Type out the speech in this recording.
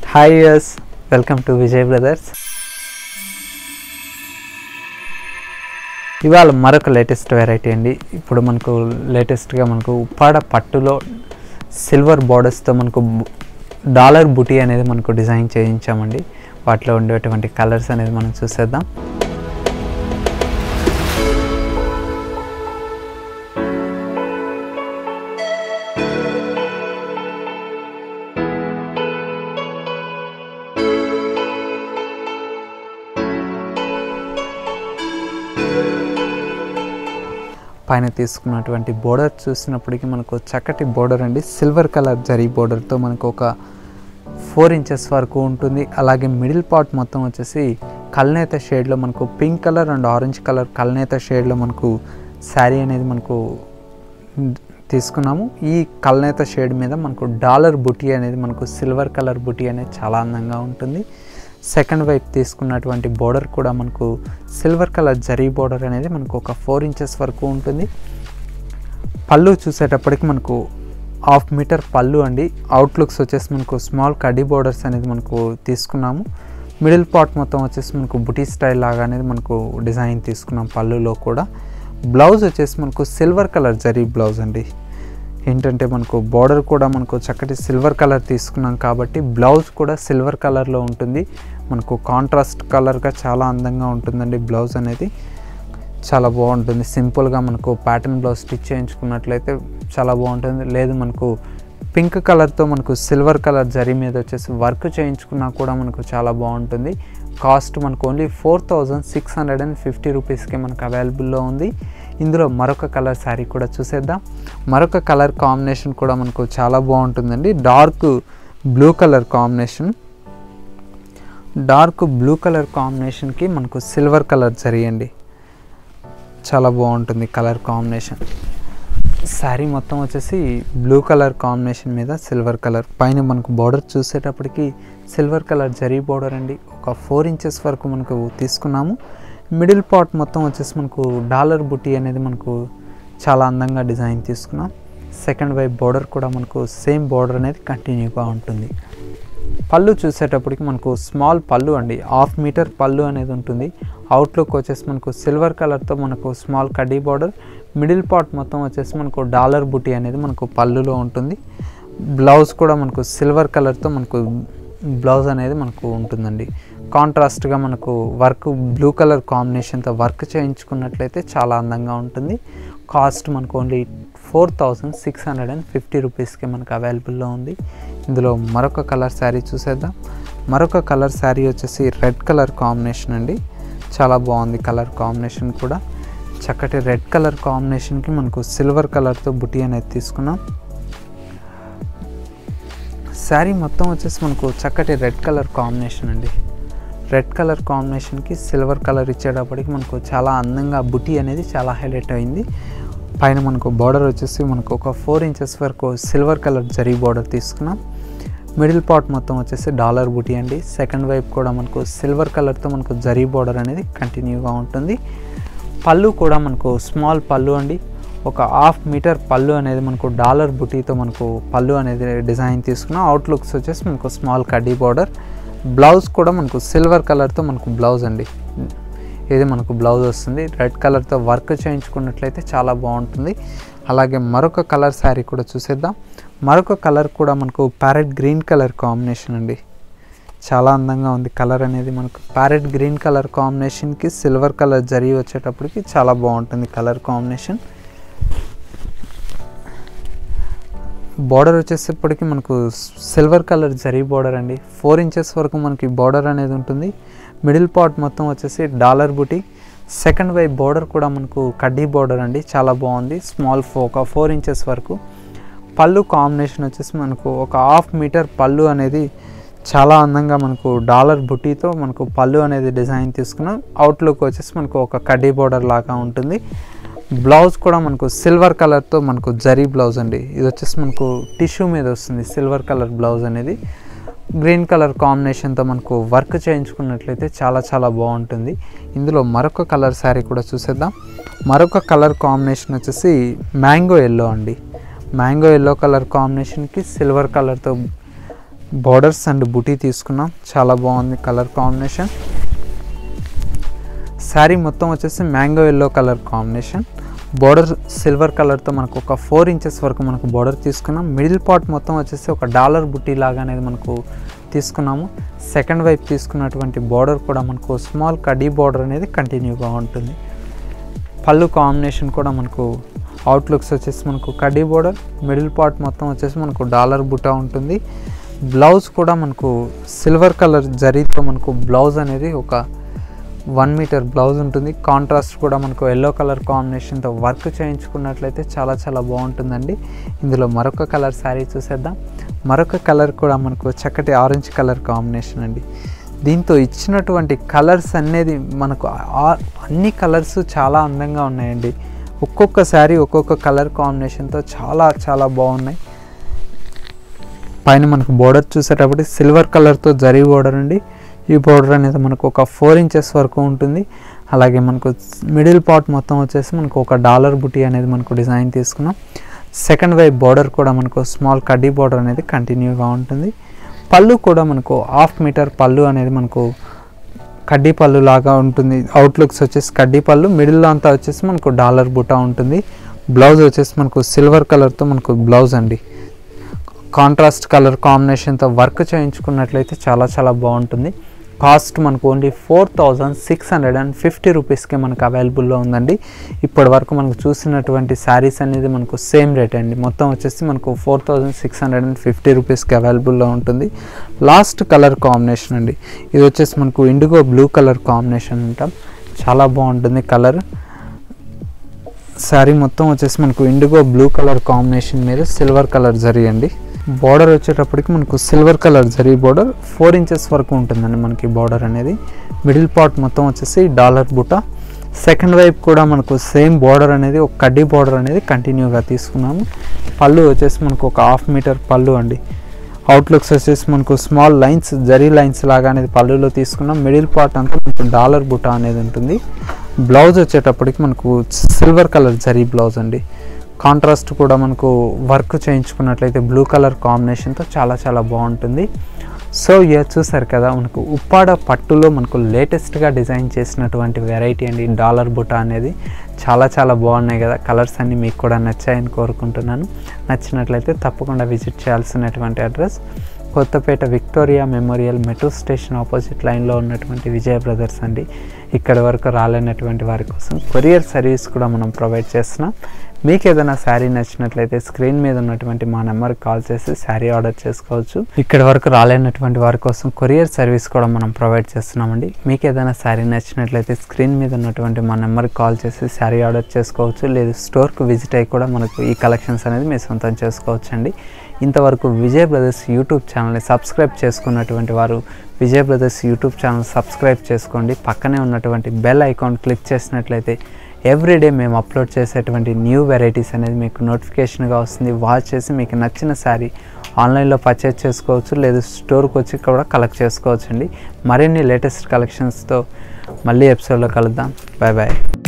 hi yes welcome to Vijay brothers ఇవాళ మరొక latest variety అండి ఇప్పుడు మనకు లేటెస్ట్గా మనకు ఉప్పాడ పట్టులో సిల్వర్ బార్డర్స్తో మనకు బు- డాలర్ బుటీ అనేది మనకు డిజైన్ చేయించామండి వాటిలో ఉండేటువంటి కలర్స్ అనేది మనం చూసేద్దాం పైన తీసుకున్నటువంటి బోర్డర్ చూసినప్పటికీ మనకు చక్కటి బోర్డర్ అండి సిల్వర్ కలర్ జరీ బోర్డర్తో మనకు ఒక ఫోర్ ఇంచెస్ వరకు ఉంటుంది అలాగే మిడిల్ పార్ట్ మొత్తం వచ్చేసి కల్నేత షేడ్లో మనకు pink colour and orange colour కల్నేత షేడ్లో మనకు శారీ అనేది మనకు తీసుకున్నాము ఈ కల్నేత షేడ్ మీద మనకు డాలర్ బుటీ అనేది మనకు సిల్వర్ కలర్ బుటీ అనేది చాలా అందంగా ఉంటుంది సెకండ్ వైపు తీసుకున్నటువంటి బోర్డర్ కూడా మనకు సిల్వర్ కలర్ జరీ బోర్డర్ అనేది మనకు ఒక ఫోర్ ఇంచెస్ వరకు ఉంటుంది పళ్ళు చూసేటప్పటికి మనకు హాఫ్ మీటర్ పళ్ళు అండి అవుట్లుక్స్ వచ్చేసి మనకు స్మాల్ కడ్డీ బోర్డర్స్ అనేది మనకు తీసుకున్నాము మిడిల్ పార్ట్ మొత్తం వచ్చేసి మనకు బుటీ స్టైల్ లాగా అనేది మనకు డిజైన్ తీసుకున్నాం పళ్ళులో కూడా బ్లౌజ్ వచ్చేసి మనకు సిల్వర్ కలర్ జరీ బ్లౌజ్ అండి ఏంటంటే మనకు బార్డర్ కూడా మనకు చక్కటి సిల్వర్ కలర్ తీసుకున్నాం కాబట్టి బ్లౌజ్ కూడా సిల్వర్ కలర్లో ఉంటుంది మనకు కాంట్రాస్ట్ కలర్గా చాలా అందంగా ఉంటుందండి బ్లౌజ్ అనేది చాలా బాగుంటుంది సింపుల్గా మనకు ప్యాటర్న్ బ్లౌజ్ స్టిచ్ చేయించుకున్నట్లయితే చాలా బాగుంటుంది లేదు మనకు పింక్ కలర్తో మనకు సిల్వర్ కలర్ జరీ మీద వచ్చేసి వర్క్ చేయించుకున్నా కూడా మనకు చాలా బాగుంటుంది కాస్ట్ మనకు only four thousand six hundred and fifty రూపీస్కి మనకు అవైలబుల్లో ఉంది ఇందులో మరొక కలర్ శారీ కూడా చూసేద్దాం మరొక కలర్ కాంబినేషన్ కూడా మనకు చాలా బాగుంటుందండి dark blue colour combination dark blue colour కాంబినేషన్కి మనకు సిల్వర్ కలర్ జరియండి చాలా బాగుంటుంది కలర్ కాంబినేషన్ శారీ మొత్తం వచ్చేసి బ్లూ కలర్ కాంబినేషన్ మీద సిల్వర్ కలర్ పైన మనకు బార్డర్ చూసేటప్పటికి సిల్వర్ కలర్ జరీ బార్డర్ అండి ఒక ఫోర్ ఇంచెస్ వరకు మనకు తీసుకున్నాము మిడిల్ పార్ట్ మొత్తం వచ్చేసి మనకు డాలర్ బుటీ అనేది మనకు చాలా అందంగా డిజైన్ తీసుకున్నాం సెకండ్ వైపు బార్డర్ కూడా మనకు సేమ్ బార్డర్ అనేది కంటిన్యూగా ఉంటుంది పళ్ళు చూసేటప్పటికి మనకు స్మాల్ పళ్ళు అండి హాఫ్ మీటర్ పళ్ళు అనేది ఉంటుంది అవుట్లుక్ వచ్చేసి మనకు సిల్వర్ కలర్తో మనకు స్మాల్ కడ్డీ బార్డర్ మిడిల్ పార్ట్ మొత్తం వచ్చేసి మనకు డాలర్ బుటీ అనేది మనకు పళ్ళులో ఉంటుంది బ్లౌజ్ కూడా మనకు సిల్వర్ కలర్తో మనకు బ్లౌజ్ అనేది మనకు ఉంటుందండి కాంట్రాస్ట్గా మనకు వర్క్ బ్లూ కలర్ కాంబినేషన్తో వర్క్ చేయించుకున్నట్లయితే చాలా అందంగా ఉంటుంది కాస్ట్ మనకు only four thousand six hundred and fifty రూపీస్కి మనకు అవైలబుల్లో ఉంది ఇందులో మరొక కలర్ శారీ చూసేద్దాం మరొక కలర్ శారీ వచ్చేసి రెడ్ కలర్ కాంబినేషన్ అండి చాలా బాగుంది కలర్ కాంబినేషన్ కూడా చక్కటి రెడ్ కలర్ కాంబినేషన్కి మనకు సిల్వర్ కలర్తో బుటీ అనేది తీసుకున్నాం శారీ మొత్తం వచ్చేసి మనకు చక్కటి రెడ్ కలర్ కాంబినేషన్ అండి రెడ్ కలర్ కాంబినేషన్కి సిల్వర్ కలర్ ఇచ్చేటప్పటికి మనకు చాలా అందంగా బుటీ అనేది చాలా హైలైట్ అయింది పైన మనకు బార్డర్ వచ్చేసి మనకు ఒక ఫోర్ ఇంచెస్ వరకు సిల్వర్ కలర్ జరీ బార్డర్ తీసుకున్నాం మిడిల్ పార్ట్ మొత్తం వచ్చేసి డాలర్ బుటీ అండి సెకండ్ వైపు కూడా మనకు సిల్వర్ కలర్తో మనకు జరీ బార్డర్ అనేది కంటిన్యూగా ఉంటుంది పళ్ళు కూడా మనకు స్మాల్ పళ్ళు అండి ఒక హాఫ్ మీటర్ పళ్ళు అనేది మనకు డాలర్ బుటీతో మనకు పళ్ళు అనేది డిజైన్ తీసుకున్నాం అవుట్లుక్స్ వచ్చేసి మనకు స్మాల్ కడ్డీ బార్డర్ బ్లౌజ్ కూడా మనకు సిల్వర్ కలర్తో మనకు బ్లౌజ్ అండి ఇది మనకు బ్లౌజ్ వస్తుంది రెడ్ కలర్తో వర్క్ చేయించుకున్నట్లయితే చాలా బాగుంటుంది అలాగే మరొక కలర్ శారీ కూడా చూసేద్దాం మరొక కలర్ కూడా మనకు ప్యారెట్ గ్రీన్ కలర్ కాంబినేషన్ అండి చాలా అందంగా ఉంది కలర్ అనేది మనకు ప్యారెట్ గ్రీన్ కలర్ కాంబినేషన్కి సిల్వర్ కలర్ జరీ వచ్చేటప్పటికి చాలా బాగుంటుంది కలర్ కాంబినేషన్ బార్డర్ వచ్చేటప్పటికి మనకు సిల్వర్ కలర్ జరీ బార్డర్ అండి ఫోర్ ఇంచెస్ వరకు మనకి బార్డర్ అనేది ఉంటుంది మిడిల్ పార్ట్ మొత్తం వచ్చేసి డాలర్ బుటీ సెకండ్ వైపు బార్డర్ కూడా మనకు కడ్డీ బార్డర్ అండి చాలా బాగుంది స్మాల్ ఒక ఫోర్ ఇంచెస్ వరకు పళ్ళు కాంబినేషన్ వచ్చేసి మనకు ఒక హాఫ్ మీటర్ పళ్ళు అనేది చాలా అందంగా మనకు డాలర్ బుటీతో మనకు పళ్ళు అనేది డిజైన్ తీసుకున్నాం అవుట్లుక్ వచ్చేసి మనకు ఒక కడ్డీ బార్డర్ లాగా ఉంటుంది బ్లౌజ్ కూడా మనకు సిల్వర్ కలర్తో మనకు జరీ బ్లౌజ్ అండి ఇది వచ్చేసి మనకు టిష్యూ మీద వస్తుంది సిల్వర్ కలర్ బ్లౌజ్ అనేది గ్రీన్ కలర్ కాంబినేషన్తో మనకు వర్క్ చేయించుకున్నట్లయితే చాలా చాలా బాగుంటుంది ఇందులో మరొక కలర్ శారీ కూడా చూసేద్దాం మరొక కలర్ కాంబినేషన్ వచ్చేసి మ్యాంగో ఎల్లో అండి మ్యాంగో ఎల్లో కలర్ కాంబినేషన్కి సిల్వర్ కలర్తో బార్డర్స్ అండ్ బుటీ తీసుకున్నాం చాలా బాగుంది కలర్ కాంబినేషన్ శారీ మొత్తం వచ్చేసి mango yellow colour combination border silver కలర్తో మనకు ఒక ఫోర్ ఇంచెస్ వరకు మనకు బార్డర్ తీసుకున్నాం మిడిల్ పార్ట్ మొత్తం వచ్చేసి ఒక డాలర్ బుట్టి లాగా అనేది మనకు తీసుకున్నాము సెకండ్ వైపు తీసుకున్నటువంటి బార్డర్ కూడా మనకు స్మాల్ కడీ బార్డర్ అనేది కంటిన్యూగా ఉంటుంది పళ్ళు కాంబినేషన్ కూడా మనకు అవుట్లుక్స్ వచ్చేసి మనకు కడీ బోర్డర్ మిడిల్ పార్ట్ మొత్తం వచ్చేసి మనకు డాలర్ బుటా ఉంటుంది బ్లౌజ్ కూడా మనకు సిల్వర్ కలర్ జరీతో మనకు బ్లౌజ్ అనేది ఒక వన్ మీటర్ బ్లౌజ్ ఉంటుంది కాంట్రాస్ట్ కూడా మనకు ఎల్లో కలర్ కాంబినేషన్తో వర్క్ చేయించుకున్నట్లయితే చాలా చాలా బాగుంటుందండి ఇందులో మరొక కలర్ శారీ చూసేద్దాం మరొక కలర్ కూడా మనకు చక్కటి ఆరెంజ్ కలర్ కాంబినేషన్ అండి దీంతో ఇచ్చినటువంటి కలర్స్ అనేది మనకు ఆ- అన్ని కలర్స్ చాలా అందంగా ఉన్నాయండి ఒక్కొక్క శారీ ఒక్కొక్క కలర్ కాంబినేషన్తో చాలా చాలా బాగున్నాయి పైన మనకు బోర్డర్ చూసేటప్పుడు సిల్వర్ కలర్తో జరీ బోర్డర్ అండి ఈ బోర్డర్ అనేది మనకు ఒక ఫోర్ ఇంచెస్ వరకు ఉంటుంది అలాగే మనకు మిడిల్ పార్ట్ మొత్తం వచ్చేసి మనకు ఒక డాలర్ బుటీ అనేది మనకు డిజైన్ తీసుకున్నాం సెకండ్ వైపు బార్డర్ కూడా మనకు స్మాల్ కడ్డీ బార్డర్ అనేది కంటిన్యూగా ఉంటుంది పళ్ళు కూడా మనకు హాఫ్ మీటర్ పళ్ళు అనేది మనకు కడ్డీ పళ్ళు లాగా ఉంటుంది అవుట్లుక్స్ వచ్చేసి కడ్డీ పళ్ళు మిడిల్లో అంతా వచ్చేసి మనకు డాలర్ బుటా ఉంటుంది బ్లౌజ్ వచ్చేసి మనకు సిల్వర్ కలర్తో మనకు బ్లౌజ్ అండి కాంట్రాస్ట్ కలర్ కాంబినేషన్తో వర్క్ చేయించుకున్నట్లయితే చాలా చాలా బాగుంటుంది కాస్ట్ మనకు only four thousand six hundred and fifty రూపీస్కే మనకు అవైలబుల్లో ఉందండి ఇప్పటి వరకు మనకు చూసినటువంటి శారీస్ అనేది మనకు సేమ్ రేట్ అండి మొత్తం వచ్చేసి మనకు four thousand six hundred and fifty రూపీస్కి అవైలబుల్లో ఉంటుంది లాస్ట్ కలర్ కాంబినేషన్ అండి ఇది వచ్చేసి మనకు ఇండిగో బ్లూ కలర్ కాంబినేషన్ అంటాం చాలా బాగుంటుంది కలర్ శారీ మొత్తం వచ్చేసి మనకు ఇండిగో బ్లూ కలర్ కాంబినేషన్ మీద సిల్వర్ కలర్ జరీ అండి బార్డర్ వచ్చేటప్పటికి మనకు silver colour zari border four inches వరకు ఉంటుందండి మనకి బార్డర్ అనేది మిడిల్ పార్ట్ మొత్తం వచ్చేసి డాలర్ బుట్ట సెకండ్ వైపు కూడా మనకు సేమ్ బార్డర్ అనేది ఒక కడ్డీ బార్డర్ అనేది కంటిన్యూగా తీసుకున్నాము పళ్ళు వచ్చేసి మనకు ఒక హాఫ్ మీటర్ పళ్ళు అండి అవుట్లుక్స్ వచ్చేసి మనకు స్మాల్ లైన్స్ జరీ లైన్స్ లాగా అనేది పళ్ళులో తీసుకున్నాం మిడిల్ పార్ట్ అంతా మనకు డాలర్ బుట్ట అనేది ఉంటుంది బ్లౌజ్ వచ్చేటప్పటికి మనకు సిల్వర్ కలర్ జరీ బ్లౌజ్ అండి కాంట్రాస్ట్ కూడా మనకు వర్క్ చేయించుకున్నట్లయితే బ్లూ కలర్ కాంబినేషన్తో చాలా చాలా బాగుంటుంది సో ఇక చూసారు కదా మనకు ఉప్పాడ పట్టులో మనకు లేటెస్ట్గా డిజైన్ చేసినటువంటి వెరైటీ అండి డాలర్ బుటా అనేది చాలా చాలా బాగున్నాయి కదా కలర్స్ అన్నీ మీకు కూడా నచ్చాయని కోరుకుంటున్నాను నచ్చినట్లయితే తప్పకుండా విజిట్ చేయాల్సినటువంటి address Kothapet Victoria Memorial metro station opposite లైన్లో ఉన్నటువంటి విజయ బ్రదర్స్ అండి ఇక్కడ వరకు రాలేనటువంటి వారి కోసం కొరియర్ సర్వీస్ కూడా మనం ప్రొవైడ్ చేస్తున్నాం మీకు ఏదైనా శారీ నచ్చినట్లయితే స్క్రీన్ మీద ఉన్నటువంటి మా నెంబర్కి కాల్ చేసి శారీ ఆర్డర్ చేసుకోవచ్చు ఇక్కడ వరకు రాలేనటువంటి వారి కోసం కొరియర్ సర్వీస్ కూడా మనం ప్రొవైడ్ చేస్తున్నామండి మీకు ఏదైనా శారీ నచ్చినట్లయితే స్క్రీన్ మీద ఉన్నటువంటి మా నెంబర్కి కాల్ చేసి శారీ ఆర్డర్ చేసుకోవచ్చు లేదు స్టోర్కి విజిట్ అయ్యి కూడా మనకు ఈ కలెక్షన్స్ అనేది మీ సొంతం చేసుకోవచ్చు అండి ఇంతవరకు విజయ్ బ్రదర్స్ యూట్యూబ్ ఛానల్ని సబ్స్క్రైబ్ చేసుకున్నటువంటి వారు Vijay brothers YouTube channel subscribe చేసుకోండి పక్కనే ఉన్నటువంటి బెల్ ఐకాన్ క్లిక్ చేసినట్లయితే ఎవ్రీడే మేము అప్లోడ్ చేసేటువంటి న్యూ వెరైటీస్ అనేది మీకు నోటిఫికేషన్గా వస్తుంది వాచ్ చేసి మీకు నచ్చిన శారీ ఆన్లైన్లో పర్చేస్ చేసుకోవచ్చు లేదు స్టోర్కి వచ్చి కూడా కలెక్ట్ చేసుకోవచ్చు అండి మరిన్ని లేటెస్ట్ కలెక్షన్స్తో మళ్ళీ ఎపిసోడ్లో కలుద్దాం బాయ్ బాయ్